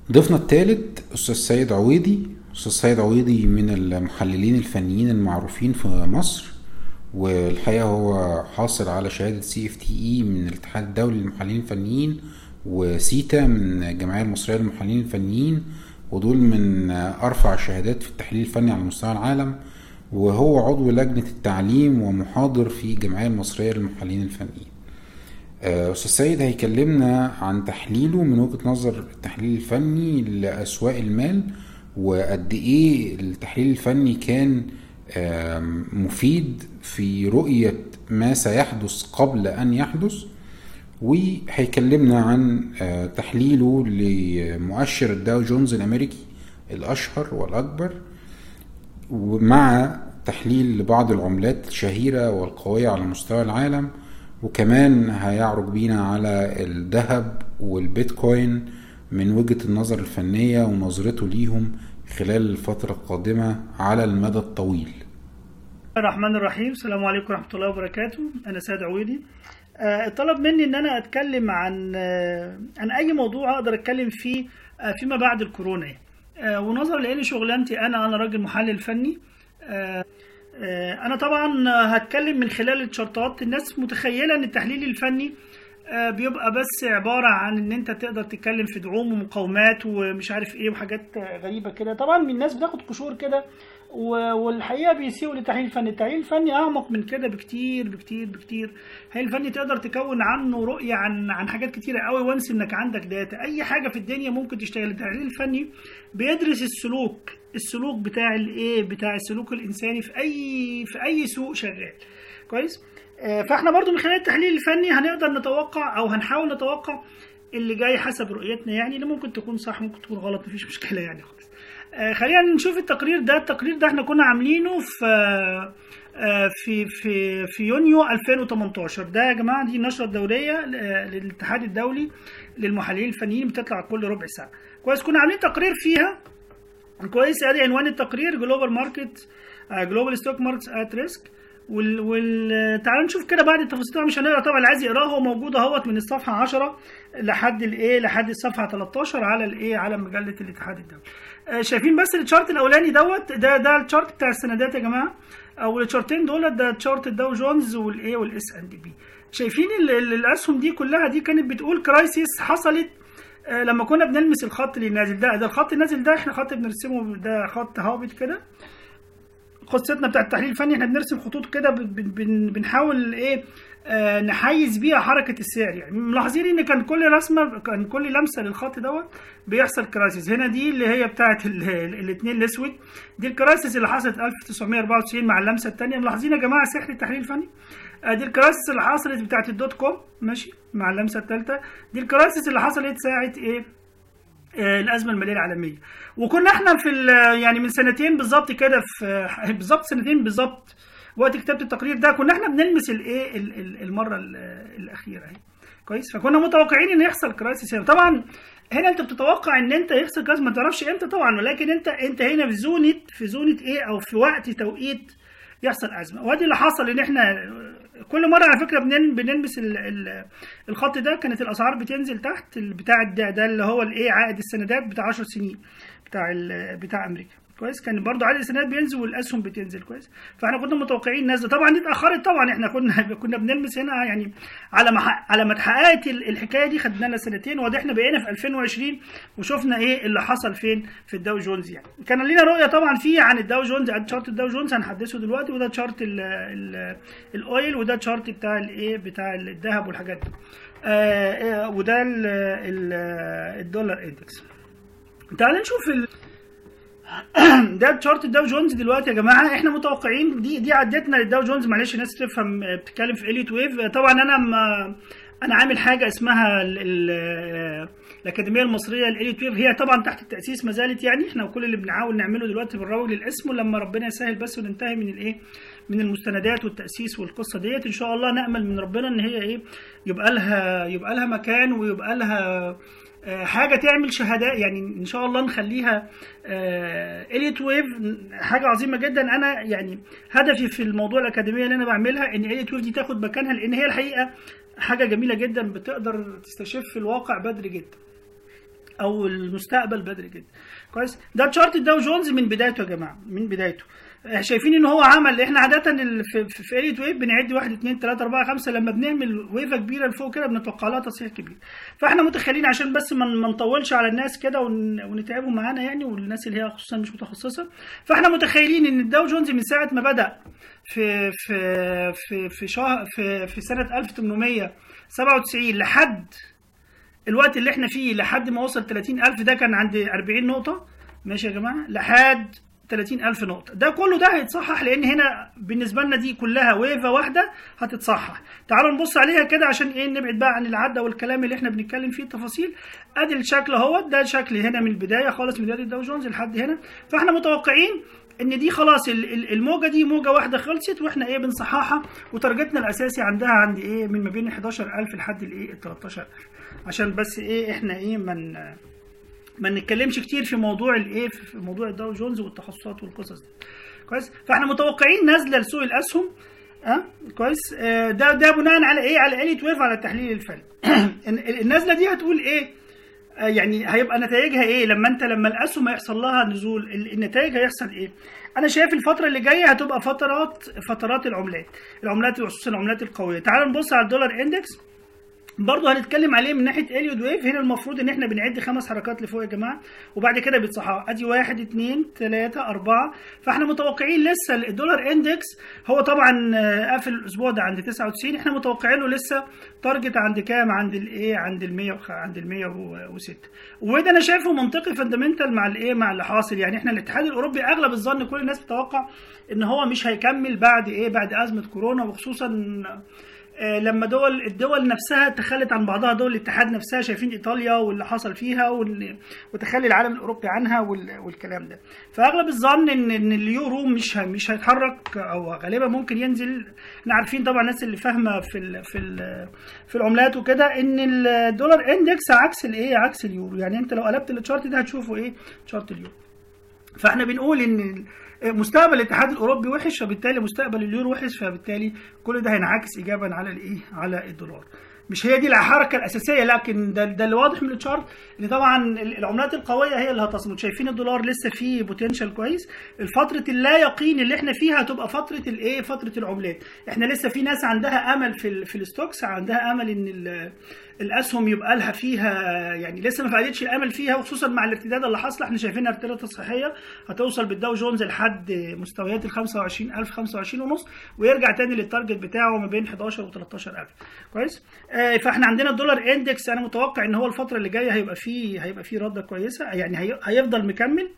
ضيفنا الثالث أستاذ سيد عويضي أستاذ سيد عويضي من المحللين الفنيين المعروفين في مصر والحقيقة هو حاصل على شهادة سي اف تي اي من الاتحاد الدولي للمحللين الفنيين وسيتا من الجمعية المصرية للمحللين الفنيين ودول من أرفع الشهادات في التحليل الفني على مستوى العالم وهو عضو لجنة التعليم ومحاضر في الجمعية المصرية للمحللين الفنيين أستاذ سيد هيكلمنا عن تحليله من وجهة نظر التحليل الفني لأسواق المال وقد إيه التحليل الفني كان مفيد في رؤية ما سيحدث قبل أن يحدث وهيكلمنا عن تحليله لمؤشر الداو جونز الأمريكي الأشهر والأكبر ومع تحليل لبعض العملات الشهيرة والقوية على مستوى العالم وكمان هيعرج بينا على الذهب والبيتكوين من وجهة النظر الفنية ونظرته ليهم خلال الفترة القادمة على المدى الطويل الرحمن الرحيم السلام عليكم ورحمة الله وبركاته أنا سيد عويدي آه، طلب مني ان انا اتكلم عن آه، عن اي موضوع اقدر اتكلم فيه آه، فيما بعد الكورونا يعني. ونظرا لان شغلانتي انا انا راجل محلل فني انا طبعا هتكلم من خلال الشرطات الناس متخيله ان التحليل الفني بيبقى بس عباره عن ان انت تقدر تتكلم في دعوم ومقاومات ومش عارف ايه وحاجات غريبه كده طبعا الناس بتاخد قشور كده والحقيقه بيسيئوا للتحليل الفني التحليل الفني اعمق من كده بكتير بكتير بكتير التحليل الفني تقدر تكون عنه رؤيه عن عن حاجات كتيره قوي وانس انك عندك داتا اي حاجه في الدنيا ممكن تشتغل التحليل الفني بيدرس السلوك السلوك بتاع الايه بتاع السلوك الانساني في اي في اي سوق شغال كويس فاحنا برضو من خلال التحليل الفني هنقدر نتوقع او هنحاول نتوقع اللي جاي حسب رؤيتنا يعني اللي ممكن تكون صح ممكن تكون غلط مفيش مشكله يعني خالص خلينا نشوف التقرير ده التقرير ده احنا كنا عاملينه في في في في يونيو 2018 ده يا جماعه دي النشره الدوريه للاتحاد الدولي للمحللين الفنيين بتطلع كل ربع ساعه كويس كنا عاملين تقرير فيها كويس ادي عنوان التقرير جلوبال ماركت جلوبال ستوك ماركت ات ريسك وال, وال... تعالوا نشوف كده بعد التفاصيل مش هنقرا طبعا اللي عايز يقراه هو موجود اهوت من الصفحه 10 لحد الايه لحد الصفحه 13 على الايه على مجله الاتحاد الدولي آه شايفين بس الشارت الاولاني دوت ده ده الشارت بتاع السندات يا جماعه او الشارتين دول ده تشارت الداو جونز والايه والاس اند بي شايفين ال ال الاسهم دي كلها دي كانت بتقول كرايسيس حصلت آه لما كنا بنلمس الخط اللي نازل ده ده الخط النازل ده احنا خط بنرسمه ده خط هابط كده قصتنا بتاع التحليل الفني احنا بنرسم خطوط كده بنحاول ايه آه نحيز بيها حركه السعر يعني ملاحظين ان كان كل رسمه كان كل لمسه للخط دوت بيحصل كرايسيس هنا دي اللي هي بتاعه الاثنين الاسود دي الكرايسيس اللي حصلت 1994 مع اللمسه الثانيه ملاحظين يا جماعه سحر التحليل الفني آه دي الكرايسيس اللي حصلت بتاعه الدوت كوم ماشي مع اللمسه الثالثه دي الكرايسيس اللي حصلت ساعه ايه آه الازمه الماليه العالميه وكنا احنا في يعني من سنتين بالظبط كده في بالظبط سنتين بالظبط وقت كتابه التقرير ده كنا احنا بنلمس الايه المره الاخيره اهي كويس فكنا متوقعين ان يحصل كرايسيس هنا طبعا هنا انت بتتوقع ان انت يحصل كرايسيس ما تعرفش امتى طبعا ولكن انت انت هنا في زونه في زونه ايه او في وقت توقيت يحصل ازمه وادي اللي حصل ان احنا كل مره على فكره بنلمس الخط ده كانت الاسعار بتنزل تحت بتاع ده, ده اللي هو الايه عائد السندات بتاع 10 سنين بتاع بتاع امريكا كويس كان برضو عائد السندات بينزل والاسهم بتنزل كويس فاحنا كنا متوقعين نزله طبعا دي اتاخرت طبعا احنا كنا كنا بنلمس هنا يعني على ما على ما اتحققت الحكايه دي خدنا لنا سنتين وده احنا بقينا في 2020 وشفنا ايه اللي حصل فين في الداو جونز يعني كان لنا رؤيه طبعا فيه عن الداو جونز تشارت الداو جونز هنحدثه دلوقتي وده تشارت الاويل وده تشارت بتاع الايه بتاع الذهب والحاجات دي آه وده الدولار اندكس تعال نشوف ال... ده تشارت الداو جونز دلوقتي يا جماعه احنا متوقعين دي دي عدتنا للداو جونز معلش الناس تفهم بتتكلم في اليت ويف طبعا انا ما انا عامل حاجه اسمها ال ال الاكاديميه المصريه للاليت ويف هي طبعا تحت التاسيس ما زالت يعني احنا كل اللي بنحاول نعمله دلوقتي بنروج للاسم ولما ربنا يسهل بس وننتهي من الايه من المستندات والتاسيس والقصه ديت ان شاء الله نامل من ربنا ان هي ايه يبقى لها يبقى لها مكان ويبقى لها حاجه تعمل شهادات يعني ان شاء الله نخليها اليت ويف حاجه عظيمه جدا انا يعني هدفي في الموضوع الاكاديميه اللي انا بعملها ان اليت ويف دي تاخد مكانها لان هي الحقيقه حاجه جميله جدا بتقدر تستشف الواقع بدري جدا او المستقبل بدري جدا كويس ده تشارت الداو جونز من بدايته يا جماعه من بدايته شايفين ان هو عمل احنا عاده ال- في في, في اريت ويف بنعد 1 2 3 4 5 لما بنعمل ويفه كبيره لفوق كده بنتوقع لها تصحيح كبير فاحنا متخيلين عشان بس ما ما نطولش على الناس كده ون- ونتعبهم معانا يعني والناس اللي هي خصوصا مش متخصصه فاحنا متخيلين ان الداو جونز من ساعه ما بدا في في في في شهر في في سنه 1897 لحد الوقت اللي احنا فيه لحد ما وصل 30000 ده كان عند 40 نقطة ماشي يا جماعة لحد 30000 نقطة ده كله ده هيتصحح لأن هنا بالنسبة لنا دي كلها ويفة واحدة هتتصحح تعالوا نبص عليها كده عشان ايه نبعد بقى عن العدة والكلام اللي احنا بنتكلم فيه التفاصيل ادي الشكل اهوت ده شكل هنا من البداية خالص من بداية الداو جونز لحد هنا فاحنا متوقعين ان دي خلاص ال- ال- الموجه دي موجه واحده خلصت واحنا ايه بنصححها وتارجتنا الاساسي عندها عند ايه من ما بين 11000 لحد الايه ال 13000 عشان بس ايه احنا ايه من ما نتكلمش كتير في موضوع الايه في موضوع الداو جونز والتخصصات والقصص دي كويس فاحنا متوقعين نزله لسوق الاسهم اه كويس آه ده ده بناء على ايه على اليت ويف على التحليل الفني النزله دي هتقول ايه آه، يعني هيبقى نتائجها ايه لما انت لما الاسهم هيحصل لها نزول ال- النتائج هيحصل ايه انا شايف الفتره اللي جايه هتبقى فترات فترات العملات العملات وخصوصا العملات القويه تعالوا نبص على الدولار اندكس برضه هنتكلم عليه من ناحيه اليود ويف هنا المفروض ان احنا بنعد خمس حركات لفوق يا جماعه وبعد كده بيتصححوا ادي واحد اتنين تلاته اربعه فاحنا متوقعين لسه الدولار اندكس هو طبعا آه، قافل الاسبوع ده عند 99 احنا متوقعين له لسه تارجت عند كام عند الايه عند ال 100 وخ- عند ال 106 وده انا شايفه منطقي فاندمنتال مع الايه مع اللي حاصل يعني احنا الاتحاد الاوروبي اغلب الظن كل الناس بتتوقع ان هو مش هيكمل بعد ايه بعد ازمه كورونا وخصوصا آه، لما دول الدول نفسها تخلت عن بعضها دول الاتحاد نفسها شايفين ايطاليا واللي حصل فيها وال- وتخلي العالم الاوروبي عنها وال- والكلام ده فاغلب الظن ان ان اليورو مش ه- مش هيتحرك او غالبا ممكن ينزل احنا عارفين طبعا الناس اللي فاهمه في ال في ال في العملات وكده ان الدولار اندكس عكس الايه عكس اليورو يعني انت لو قلبت التشارت ده هتشوفه ايه تشارت اليورو فاحنا بنقول ان مستقبل الاتحاد الاوروبي وحش فبالتالي مستقبل اليورو وحش فبالتالي كل ده هينعكس ايجابا على الايه على الدولار مش هي دي الحركه الاساسيه لكن ده, ده اللي واضح من الشارت ان طبعا العملات القويه هي اللي هتصمد شايفين الدولار لسه فيه بوتنشال كويس الفتره اللا يقين اللي احنا فيها هتبقى فتره الايه فتره العملات احنا لسه في ناس عندها امل في ال في الستوكس عندها امل ان ال- الاسهم يبقى لها فيها يعني لسه ما فقدتش الامل فيها وخصوصا مع الارتداد اللي حاصل احنا شايفينها ارتداد تصحيحيه هتوصل بالداو جونز لحد مستويات ال 25000 25 ونص ويرجع تاني للتارجت بتاعه ما بين 11 و 13000 كويس آه فاحنا عندنا الدولار اندكس انا متوقع ان هو الفتره اللي جايه هيبقى فيه هيبقى فيه رده كويسه يعني هي- هيفضل مكمل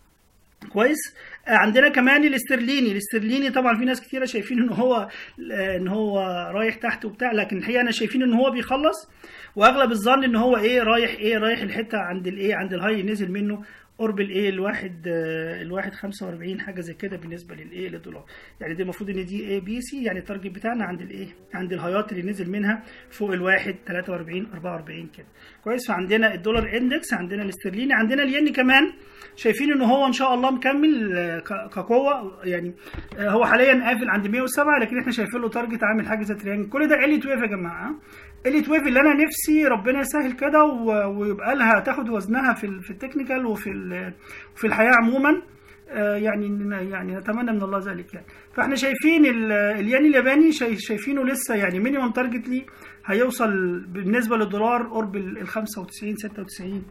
كويس آه، عندنا كمان الاسترليني الاسترليني طبعا في ناس كتيره شايفين ان هو آه، ان هو رايح تحت وبتاع لكن الحقيقه انا شايفين ان هو بيخلص واغلب الظن ان هو ايه رايح ايه رايح الحته عند الايه عند الهاي نزل منه قرب الايه الواحد آه، الواحد 45 حاجه زي كده بالنسبه للايه للدولار يعني دي المفروض ان دي اي بي سي يعني التارجت بتاعنا عند الايه عند الهايات اللي نزل منها فوق الواحد 43 44 كده كويس فعندنا الدولار اندكس عندنا الاسترليني عندنا الين كمان شايفين ان هو ان شاء الله مكمل آه، ك- كقوه يعني آه، هو حاليا قافل عند 107 لكن احنا شايفين له تارجت عامل حاجه زي تريانجل كل ده اليت ويف يا جماعه اليت ويف اللي انا نفسي ربنا يسهل كده و- ويبقى لها تاخد وزنها في ال- في التكنيكال وفي ال- وفي الحياه عموما آه، يعني يعني نتمنى من الله ذلك يعني فاحنا شايفين ال- الين الياباني شايف- شايفينه لسه يعني مينيمم تارجت ليه هيوصل بالنسبه للدولار قرب ال 95 96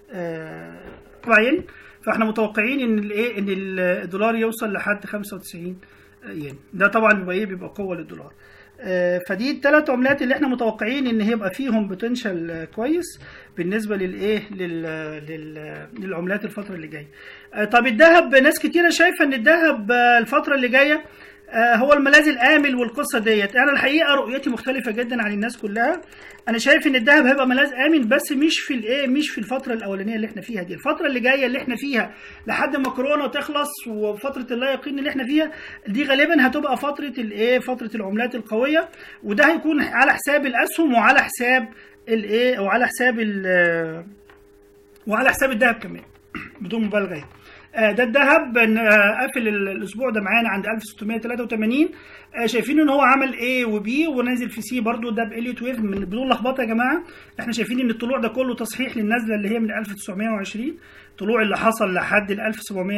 40 فاحنا متوقعين ان الايه ان الدولار يوصل لحد 95 ين ده طبعا بيبقى ايه بيبقى قوه للدولار آه، فدي الثلاث عملات اللي احنا متوقعين ان هيبقى فيهم بوتنشال كويس بالنسبه للايه لل... لل... للعملات الفتره اللي جايه آه، طب الذهب ناس كتيره شايفه ان الذهب آه، الفتره اللي جايه آه، هو الملاذ الامن والقصه ديت انا الحقيقه رؤيتي مختلفه جدا عن الناس كلها انا شايف ان الذهب هيبقى ملاذ امن بس مش في الايه مش في الفتره الاولانيه اللي احنا فيها دي الفتره اللي جايه اللي احنا فيها لحد ما كورونا تخلص وفتره اللا يقين اللي احنا فيها دي غالبا هتبقى فتره الايه فتره العملات القويه وده هيكون على حساب الاسهم وعلى حساب الايه وعلى حساب ال- وعلى حساب الذهب كمان بدون مبالغه يعني. آه، ده الذهب آه، قافل ال- الاسبوع ده معانا عند 1683 آه، شايفين ان هو عمل A وبي ونازل في سي برضو ده بإليوت ويف من بدون لخبطه يا جماعه احنا شايفين ان الطلوع ده كله تصحيح للنزله اللي هي من 1920 الطلوع اللي حصل لحد ال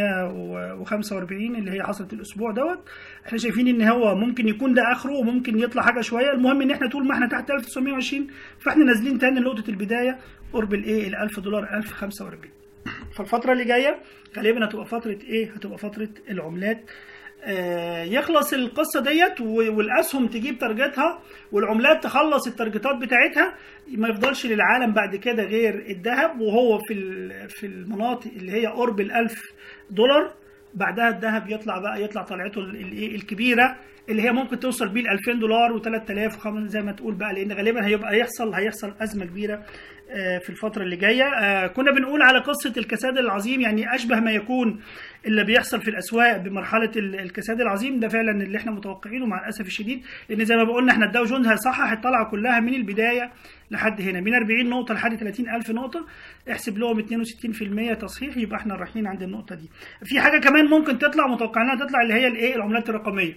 1745 اللي هي حصلت الاسبوع دوت احنا شايفين ان هو ممكن يكون ده اخره وممكن يطلع حاجه شويه المهم ان احنا طول ما احنا تحت 1920 فاحنا نازلين تاني لنقطه البدايه قرب الايه ال 1000 دولار 1045 فالفترة اللي جاية غالبا هتبقى فترة ايه؟ هتبقى فترة العملات آه يخلص القصة ديت و- والأسهم تجيب تارجتها والعملات تخلص التارجتات بتاعتها ما يفضلش للعالم بعد كده غير الذهب وهو في ال- في المناطق اللي هي قرب الألف دولار بعدها الذهب يطلع بقى يطلع طلعته ال- الايه الكبيره اللي هي ممكن توصل بيه ل 2000 دولار و3000 وخمس زي ما تقول بقى لان غالبا هيبقى يحصل هيحصل ازمه كبيره آه، في الفتره اللي جايه آه، كنا بنقول على قصه الكساد العظيم يعني اشبه ما يكون اللي بيحصل في الاسواق بمرحله ال- الكساد العظيم ده فعلا اللي احنا متوقعينه مع الاسف الشديد لان زي ما بقولنا احنا الداو جونز هيصحح الطلعه كلها من البدايه لحد هنا من 40 نقطه لحد 30000 نقطه احسب لهم 62% تصحيح يبقى احنا رايحين عند النقطه دي في حاجه كمان ممكن تطلع متوقعينها تطلع اللي هي الايه العملات الرقميه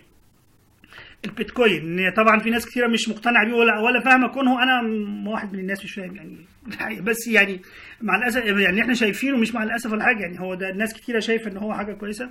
البيتكوين إن طبعا في ناس كثيره مش مقتنعه بيه ولا ولا فاهمه كونه انا م- واحد من الناس مش فاهم يعني الحقيقة. بس يعني مع الاسف يعني احنا شايفينه مش مع الاسف ولا حاجه يعني هو ده الناس كثيره شايفه ان هو حاجه كويسه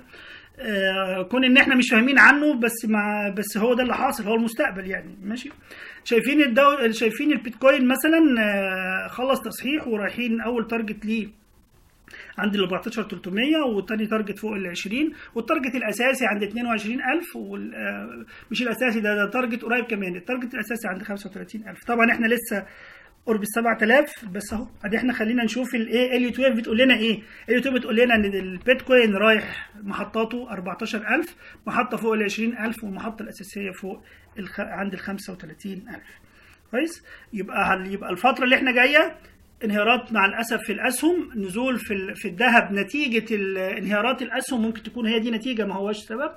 آه كون ان احنا مش فاهمين عنه بس مع بس هو ده اللي حاصل هو المستقبل يعني ماشي شايفين الدو... شايفين البيتكوين مثلا آه خلص تصحيح ورايحين اول تارجت ليه عند ال 14300 والتاني تارجت فوق ال 20 والتارجت الاساسي عند 22000 وال... آه، مش الاساسي ده, ده تارجت قريب كمان التارجت الاساسي عند 35000 طبعا احنا لسه قرب ال 7000 بس اهو ادي احنا خلينا نشوف الايه ال 12 بتقول لنا ايه ال 12 بتقول لنا ان البيتكوين رايح محطاته 14000 محطه فوق ال 20000 والمحطه الاساسيه فوق الخ... عند ال 35000 كويس يبقى هل يبقى الفتره اللي احنا جايه انهيارات مع الاسف في الاسهم نزول في ال- في الذهب نتيجه ال- انهيارات الاسهم ممكن تكون هي دي نتيجه ما هوش سبب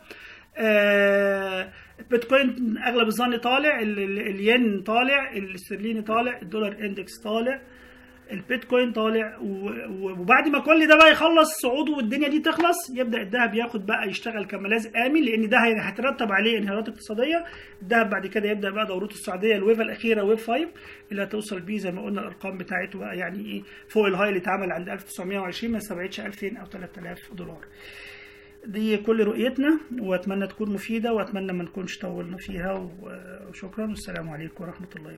آه، البيتكوين اغلب الظن طالع ال- ال- الين طالع الاسترليني طالع الدولار اندكس طالع البيتكوين طالع و- و- وبعد ما كل ده بقى يخلص صعوده والدنيا دي تخلص يبدا الذهب ياخد بقى يشتغل كملاذ امن لان ده هي- هيترتب عليه انهيارات اقتصاديه الذهب بعد كده يبدا بقى دورته الصعوديه الويفه الاخيره ويف 5 اللي هتوصل بيه زي ما قلنا الارقام بتاعته بقى يعني ايه فوق الهاي اللي اتعمل عند 1920 ما استبعدش 2000 او 3000 دولار دي كل رؤيتنا واتمنى تكون مفيده واتمنى ما نكونش طولنا فيها و- وشكرا والسلام عليكم ورحمه الله